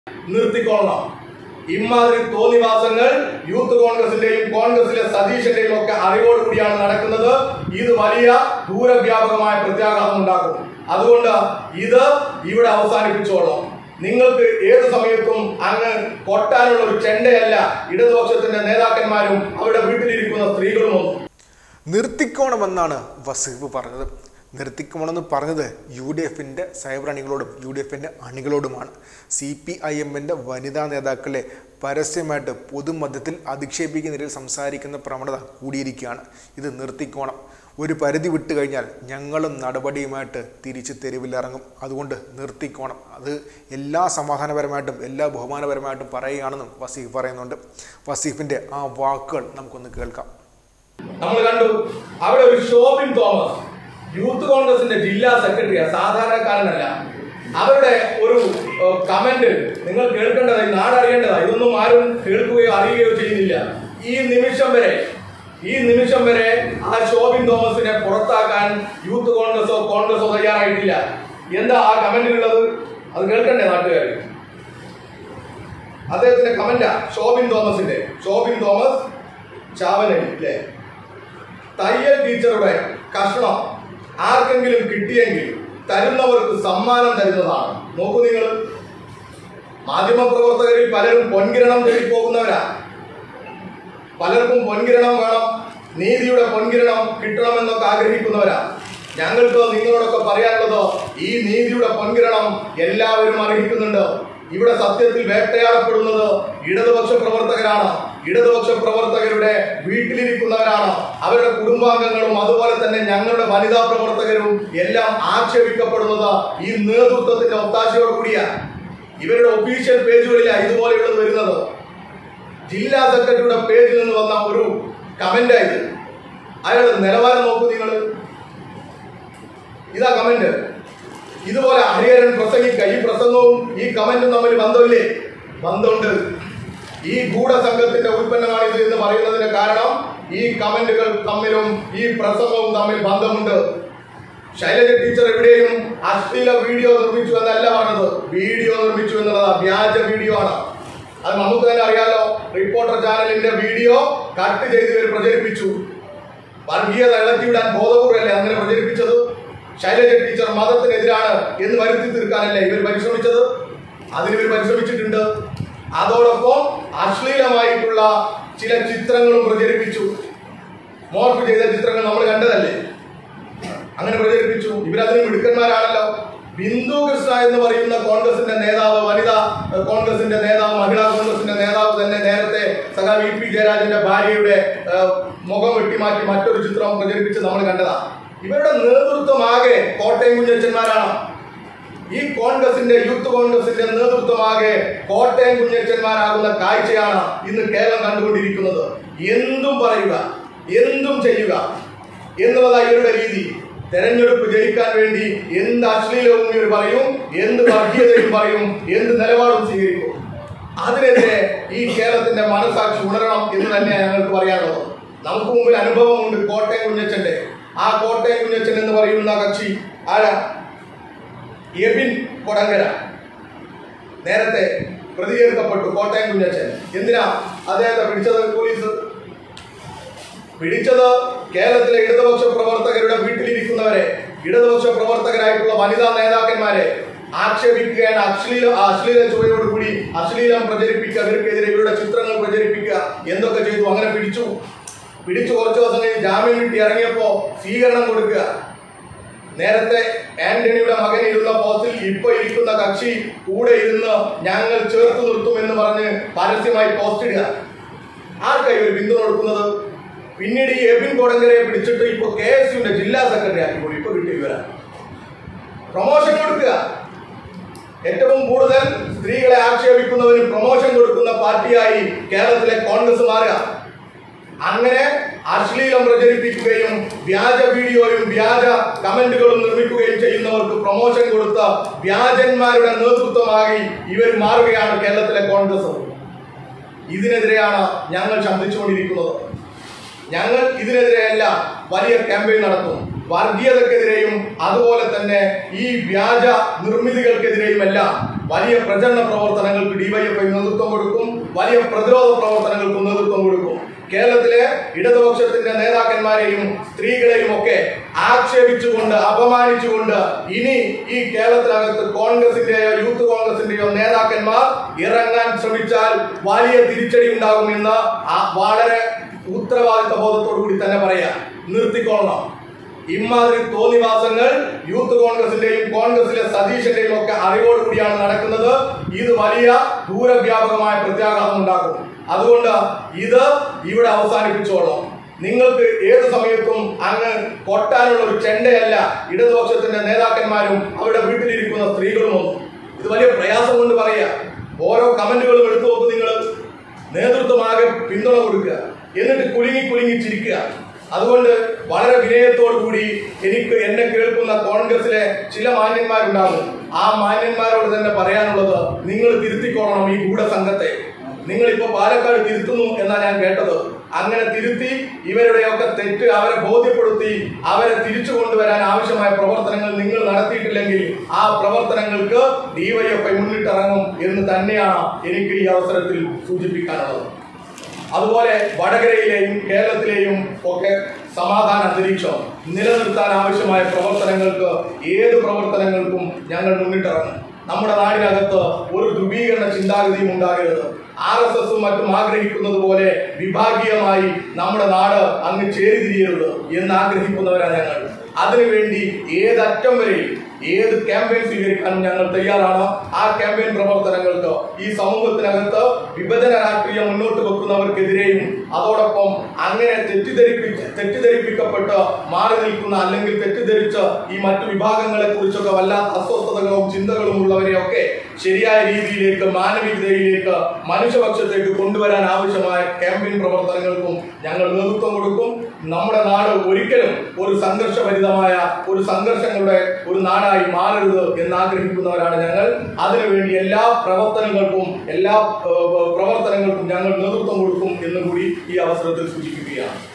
നിർത്തിക്കൊള്ളണം ഇമാതിരി തോന്നിവാസങ്ങൾ യൂത്ത് കോൺഗ്രസിന്റെയും കോൺഗ്രസിലെ സതീശന്റെയും ഒക്കെ അറിവോടുകൂടിയാണ് നടക്കുന്നത് ഇത് വലിയ ദൂരവ്യാപകമായ പ്രത്യാഘാതം ഉണ്ടാക്കും അതുകൊണ്ട് ഇത് ഇവിടെ അവസാനിപ്പിച്ചോളാം നിങ്ങൾക്ക് ഏത് സമയത്തും അങ്ങ് കൊട്ടാനുള്ള ഒരു ചെണ്ടയല്ല ഇടതുപക്ഷത്തിന്റെ നേതാക്കന്മാരും അവരുടെ വീട്ടിലിരിക്കുന്ന സ്ത്രീകളുമൊന്നും നിർത്തിക്കോണമെന്നാണ് വസീഫ് പറഞ്ഞത് നിർത്തിക്കോണമെന്ന് പറഞ്ഞത് യു ഡി എഫിൻ്റെ സൈബർ അണികളോടും യു ഡി എഫിൻ്റെ അണികളോടുമാണ് സി പി ഐ എമ്മിൻ്റെ വനിതാ നേതാക്കളെ പരസ്യമായിട്ട് പൊതുമധ്യത്തിൽ അധിക്ഷേപിക്കുന്ന നിലയിൽ സംസാരിക്കുന്ന പ്രവണത കൂടിയിരിക്കുകയാണ് ഇത് നിർത്തിക്കോണം ഒരു പരിധി വിട്ട് കഴിഞ്ഞാൽ ഞങ്ങളും നടപടിയുമായിട്ട് തിരിച്ച് തെരുവിലിറങ്ങും അതുകൊണ്ട് നിർത്തിക്കോണം അത് എല്ലാ സമാധാനപരമായിട്ടും എല്ലാ ബഹുമാനപരമായിട്ടും പറയുകയാണെന്നും വസീഫ് പറയുന്നുണ്ട് വസീഫിൻ്റെ ആ വാക്കുകൾ നമുക്കൊന്ന് കേൾക്കാം നമ്മൾ കണ്ടു അവിടെ ഒരു ഷോബിൻ തോമസ് യൂത്ത് കോൺഗ്രസിന്റെ ജില്ലാ സെക്രട്ടറിയാ സാധാരണക്കാരനല്ല അവരുടെ ഒരു കമന്റ് നിങ്ങൾ കേൾക്കേണ്ടതായി നാടറിയേണ്ടതാ ഇതൊന്നും ആരും കേൾക്കുകയോ അറിയുകയോ ചെയ്യുന്നില്ല ഈ നിമിഷം വരെ ഈ നിമിഷം വരെ ആ ഷോബിൻ തോമസിനെ പുറത്താക്കാൻ യൂത്ത് കോൺഗ്രസോ കോൺഗ്രസോ തയ്യാറായിട്ടില്ല എന്താ ആ കമന്റിലുള്ളത് അത് കേൾക്കണ്ടേ നാട്ടുകാർ അദ്ദേഹത്തിന്റെ കമന്റാ ഷോബിൻ തോമസിന്റെ ഷോബിൻ തോമസ് ചാവനരി അല്ലേ തയ്യൽ ടീച്ചറുടെ കഷ്ണം ആർക്കെങ്കിലും കിട്ടിയെങ്കിൽ തരുന്നവർക്ക് സമ്മാനം തരുന്നതാണ് നോക്കൂ നിങ്ങൾ മാധ്യമപ്രവർത്തകരിൽ പലരും പൊൻകിരണം തേടി പോകുന്നവരാ പലർക്കും പൊൻകിരണം വേണം നീതിയുടെ പൊൻകിരണം കിട്ടണമെന്നൊക്കെ ആഗ്രഹിക്കുന്നവരാ ഞങ്ങൾക്ക് നിങ്ങളോടൊക്കെ പറയാനുള്ളത് ഈ നീതിയുടെ പൊൻകിരണം എല്ലാവരും അർഹിക്കുന്നുണ്ട് ഇവിടെ സത്യത്തിൽ വേട്ടയാടപ്പെടുന്നത് ഇടതുപക്ഷ പ്രവർത്തകരാണ് ഇടതുപക്ഷ പ്രവർത്തകരുടെ വീട്ടിലിരിക്കുന്നവരാണ് അവരുടെ കുടുംബാംഗങ്ങളും അതുപോലെ തന്നെ ഞങ്ങളുടെ വനിതാ പ്രവർത്തകരും എല്ലാം ആക്ഷേപിക്കപ്പെടുന്നത് ഈ നേതൃത്വത്തിന്റെ ഒത്താശയോട് കൂടിയാണ് ഇവരുടെ ഒഫീഷ്യൽ പേജുകളിലാണ് ഇതുപോലെയുള്ളത് വരുന്നത് ജില്ലാ സെക്രട്ടറിയുടെ പേജിൽ നിന്ന് വന്ന ഒരു കമന്റായത് അയാളുടെ നിലവാരം നോക്കൂ നിങ്ങൾ ഇതാ കമന്റ് ഇതുപോലെ ഹരിഹരൻ പ്രസംഗിക്ക ഈ പ്രസംഗവും ഈ കമന്റും തമ്മിൽ ബന്ധമില്ലേ ബന്ധമുണ്ട് ഈ ഗൂഢസംഘത്തിന്റെ ഉൽപ്പന്നമാണ് ഇത് എന്ന് പറയുന്നതിന് കാരണം ഈ കമന്റുകൾ തമ്മിലും ഈ പ്രസംഗവും തമ്മിൽ ബന്ധമുണ്ട് ശൈലജ ടീച്ചർ എവിടെയും അശ്ലീല വീഡിയോ നിർമ്മിച്ചു എന്നല്ല പറഞ്ഞത് വീഡിയോ നിർമ്മിച്ചു എന്നുള്ളത് വ്യാജ വീഡിയോ ആണ് അത് നമുക്ക് തന്നെ അറിയാലോ റിപ്പോർട്ടർ ചാനലിന്റെ വീഡിയോ കട്ട് ചെയ്ത് ഇവർ പ്രചരിപ്പിച്ചു വർഗീയത ഇളക്കിവിടാൻ ബോധപൂർവ്വമല്ലേ അങ്ങനെ പ്രചരിപ്പിച്ചത് ശൈലജ ടീച്ചർ മതത്തിനെതിരാണ് എന്ന് വരുത്തി തീർക്കാനല്ലേ ഇവർ പരിശ്രമിച്ചത് അതിന് ഇവർ പരിശ്രമിച്ചിട്ടുണ്ട് അതോടൊപ്പം അശ്ലീലമായിട്ടുള്ള ചില ചിത്രങ്ങളും പ്രചരിപ്പിച്ചു മോർഫ് ചെയ്ത ചിത്രങ്ങൾ നമ്മൾ കണ്ടതല്ലേ അങ്ങനെ പ്രചരിപ്പിച്ചു ഇവരതിന് മിടുക്കന്മാരാണല്ലോ ബിന്ദു കൃഷ്ണ എന്ന് പറയുന്ന കോൺഗ്രസിന്റെ നേതാവ് വനിതാ ഏഹ്, കോൺഗ്രസിന്റെ നേതാവ് മഹിളാ കോൺഗ്രസിന്റെ നേതാവ് തന്നെ നേരത്തെ സഖാ വി പി ജയരാജന്റെ ഭാര്യയുടെ ഏഹ്, മുഖം വെട്ടിമാറ്റി മറ്റൊരു ചിത്രം പ്രചരിപ്പിച്ച് നമ്മൾ കണ്ടതാ ഇവരുടെ നേതൃത്വമാകെ കോട്ടയം കുഞ്ഞച്ചന്മാരാണ് ഈ കോൺഗ്രസിന്റെ യൂത്ത് കോൺഗ്രസിന്റെ നേതൃത്വമാകെ കോട്ടയം കുഞ്ഞച്ചന്മാരാകുന്ന കാഴ്ചയാണ് ഇന്ന് കേരളം കണ്ടുകൊണ്ടിരിക്കുന്നത് എന്തും പറയുക എന്തും ചെയ്യുക എന്നുള്ളതാണ് ഇവരുടെ രീതി തെരഞ്ഞെടുപ്പ് ജയിക്കാൻ വേണ്ടി എന്ത് അശ്ലീലവും ഇവർ പറയും എന്ത് വർഗീയതയും പറയും എന്ത് നിലപാടും സ്വീകരിക്കും അതിനെതിരെ ഈ കേരളത്തിന്റെ മനസാക്ഷി ഉണരണം എന്ന് തന്നെയാണ് ഞങ്ങൾക്ക് പറയാനുള്ളത് നമുക്ക് മുമ്പിൽ അനുഭവമുണ്ട് കോട്ടയം കുഞ്ഞച്ചന്റെ ആ കോട്ടയം കുഞ്ഞച്ചൻ എന്ന് പറയുന്ന കക്ഷി ആരാ എബിൻ കൊടങ്കര നേരത്തെ പ്രതികരിക്കപ്പെട്ടു കോട്ടയം കുഞ്ഞച്ചൻ എന്തിനാ അദ്ദേഹത്തെ പിടിച്ചത് പോലീസ് പിടിച്ചത് കേരളത്തിലെ ഇടതുപക്ഷ പ്രവർത്തകരുടെ വീട്ടിലിരിക്കുന്നവരെ ഇടതുപക്ഷ പ്രവർത്തകരായിട്ടുള്ള വനിതാ നേതാക്കന്മാരെ ആക്ഷേപിക്കുകയാണ് അശ്ലീല അശ്ലീല ചുവയോടുകൂടി അശ്ലീലം പ്രചരിപ്പിക്കുക അവർക്കെതിരെ ഇവരുടെ ചിത്രങ്ങൾ പ്രചരിപ്പിക്കുക എന്തൊക്കെ ചെയ്തു അങ്ങനെ പിടിച്ചു പിടിച്ചു കുറച്ച് ദിവസം കഴിഞ്ഞ് ജാമ്യം കിട്ടി ഇറങ്ങിയപ്പോ സ്വീകരണം കൊടുക്കുക നേരത്തെ ആന്റണിയുടെ മകൻ ഇരുന്ന പോസ്റ്റിൽ ഇപ്പൊ ഇരിക്കുന്ന കക്ഷി കൂടെ ഇരുന്ന് ഞങ്ങൾ ചേർത്ത് നിർത്തും എന്ന് പറഞ്ഞ് പരസ്യമായി പോസ്റ്റ് ഇടുക ആർക്കായി ഒരു പിന്തുണ കൊടുക്കുന്നത് പിന്നീട് ഈ എബിൻ കൊടങ്കരയെ പിടിച്ചിട്ട് ഇപ്പൊ കെ എസ് യുവിന്റെ ജില്ലാ സെക്രട്ടറി ആക്കിക്കോളൂ ഇപ്പൊ കിട്ടിയ വിവരം പ്രൊമോഷൻ കൊടുക്കുക ഏറ്റവും കൂടുതൽ സ്ത്രീകളെ ആക്ഷേപിക്കുന്നവന് പ്രൊമോഷൻ കൊടുക്കുന്ന പാർട്ടിയായി കേരളത്തിലെ കോൺഗ്രസ് മാറുക അങ്ങനെ അശ്ലീലം പ്രചരിപ്പിക്കുകയും വ്യാജ വീഡിയോയും വ്യാജ കമന്റുകളും നിർമ്മിക്കുകയും ചെയ്യുന്നവർക്ക് പ്രൊമോഷൻ കൊടുത്ത വ്യാജന്മാരുടെ നേതൃത്വമായി ഇവർ മാറുകയാണ് കേരളത്തിലെ കോൺഗ്രസ് ഇതിനെതിരെയാണ് ഞങ്ങൾ ശബ്ദിച്ചുകൊണ്ടിരിക്കുന്നത് ഞങ്ങൾ ഇതിനെതിരെയല്ല വലിയ ക്യാമ്പയിൻ നടത്തും വർഗീയതക്കെതിരെയും അതുപോലെ തന്നെ ഈ വ്യാജ നിർമ്മിതികൾക്കെതിരെയുമെല്ലാം വലിയ പ്രചരണ പ്രവർത്തനങ്ങൾക്ക് ഡിവൈഎഫ്ഐ നേതൃത്വം കൊടുക്കും വലിയ പ്രതിരോധ പ്രവർത്തനങ്ങൾക്ക് നേതൃത്വം കൊടുക്കും കേരളത്തിലെ ഇടതുപക്ഷത്തിന്റെ നേതാക്കന്മാരെയും സ്ത്രീകളെയും ഒക്കെ ആക്ഷേപിച്ചുകൊണ്ട് അപമാനിച്ചുകൊണ്ട് ഇനി ഈ കേരളത്തിനകത്ത് കോൺഗ്രസിന്റെയോ യൂത്ത് കോൺഗ്രസിന്റെയോ നേതാക്കന്മാർ ഇറങ്ങാൻ ശ്രമിച്ചാൽ വലിയ തിരിച്ചടി ഉണ്ടാകുമെന്ന് ആ വളരെ ഉത്തരവാദിത്ത ബോധത്തോടു കൂടി തന്നെ പറയാം നിർത്തിക്കൊള്ളണം ഇമാതിരി തോന്നിവാസങ്ങൾ യൂത്ത് കോൺഗ്രസിന്റെയും കോൺഗ്രസിലെ സതീശന്റെയും ഒക്കെ അറിവോടുകൂടിയാണ് നടക്കുന്നത് ഇത് വലിയ ദൂരവ്യാപകമായ പ്രത്യാഘാതം ഉണ്ടാക്കും അതുകൊണ്ട് ഇത് ഇവിടെ അവസാനിപ്പിച്ചോളാം നിങ്ങൾക്ക് ഏത് സമയത്തും അങ്ങ് കൊട്ടാനുള്ള ഒരു ചെണ്ടയല്ല ഇടതുപക്ഷത്തിന്റെ നേതാക്കന്മാരും അവരുടെ വീട്ടിലിരിക്കുന്ന സ്ത്രീകളുമൊന്നും ഇത് വലിയ പ്രയാസം കൊണ്ട് പറയാ ഓരോ കമന്റുകളും എടുത്തു നോക്കും നിങ്ങൾ നേതൃത്വമാകെ പിന്തുണ കൊടുക്കുക എന്നിട്ട് കുലുങ്ങി കുലുങ്ങി ചിരിക്കുക അതുകൊണ്ട് വളരെ വിനയത്തോടു കൂടി എനിക്ക് എന്നെ കേൾക്കുന്ന കോൺഗ്രസിലെ ചില മാന്യന്മാരുണ്ടാകും ആ മാന്യന്മാരോട് തന്നെ പറയാനുള്ളത് നിങ്ങൾ തിരുത്തിക്കോളണം ഈ ഗൂഢസംഘത്തെ നിങ്ങൾ ഇപ്പൊ പാലക്കാട് തിരുത്തുന്നു എന്നാണ് ഞാൻ കേട്ടത് അങ്ങനെ തിരുത്തി ഇവരുടെയൊക്കെ തെറ്റ് അവരെ ബോധ്യപ്പെടുത്തി അവരെ തിരിച്ചു കൊണ്ടുവരാൻ ആവശ്യമായ പ്രവർത്തനങ്ങൾ നിങ്ങൾ നടത്തിയിട്ടില്ലെങ്കിൽ ആ പ്രവർത്തനങ്ങൾക്ക് ഡിവൈഎഫ്ഐ മുന്നിട്ടിറങ്ങും എന്ന് തന്നെയാണ് എനിക്ക് ഈ അവസരത്തിൽ സൂചിപ്പിക്കാനുള്ളത് അതുപോലെ വടകരയിലെയും കേരളത്തിലെയും ഒക്കെ സമാധാന അന്തരീക്ഷം നിലനിർത്താൻ ആവശ്യമായ പ്രവർത്തനങ്ങൾക്ക് ഏത് പ്രവർത്തനങ്ങൾക്കും ഞങ്ങൾ മുന്നിട്ടിറങ്ങും നമ്മുടെ നാടിനകത്ത് ഒരു ധ്രുവീകരണ ചിന്താഗതിയും ഉണ്ടാകരുത് ആർ എസ് എസും മറ്റും ആഗ്രഹിക്കുന്നത് പോലെ വിഭാഗീയമായി നമ്മുടെ നാട് അങ്ങ് ചേരിതിരിയരുത് എന്ന് ആഗ്രഹിക്കുന്നവരാണ് ഞങ്ങൾ അതിനുവേണ്ടി ഏതറ്റം വരെയും ഏത് ക്യാമ്പയിൻ സ്വീകരിക്കാനും ഞങ്ങൾ തയ്യാറാണ് ആ ക്യാമ്പയിൻ പ്രവർത്തനങ്ങൾക്ക് ഈ സമൂഹത്തിനകത്ത് വിഭജന രാഷ്ട്രീയം മുന്നോട്ട് വെക്കുന്നവർക്കെതിരെയും അതോടൊപ്പം അങ്ങനെ തെറ്റിദ്ധരിപ്പിച്ച് തെറ്റിദ്ധരിപ്പിക്കപ്പെട്ട് മാറി നിൽക്കുന്ന അല്ലെങ്കിൽ തെറ്റിദ്ധരിച്ച് ഈ മറ്റു വിഭാഗങ്ങളെ കുറിച്ചൊക്കെ വല്ലാത്ത അസ്വസ്ഥതകളും ചിന്തകളും ഉള്ളവരെയൊക്കെ ശരിയായ രീതിയിലേക്ക് മാനവികതയിലേക്ക് മനുഷ്യപക്ഷത്തേക്ക് കൊണ്ടുവരാൻ ആവശ്യമായ ക്യാമ്പയിൻ പ്രവർത്തനങ്ങൾക്കും ഞങ്ങൾ നേതൃത്വം കൊടുക്കും നമ്മുടെ നാട് ഒരിക്കലും ഒരു സംഘർഷഭരിതമായ ഒരു സംഘർഷങ്ങളുടെ ഒരു നാടായി മാറരുത് എന്ന് ആഗ്രഹിക്കുന്നവരാണ് ഞങ്ങൾ അതിനുവേണ്ടി എല്ലാ പ്രവർത്തനങ്ങൾക്കും എല്ലാ ഏഹ്, പ്രവർത്തനങ്ങൾക്കും ഞങ്ങൾ നേതൃത്വം കൊടുക്കും എന്നും കൂടി ഈ അവസരത്തിൽ സൂചിപ്പിക്കുകയാണ്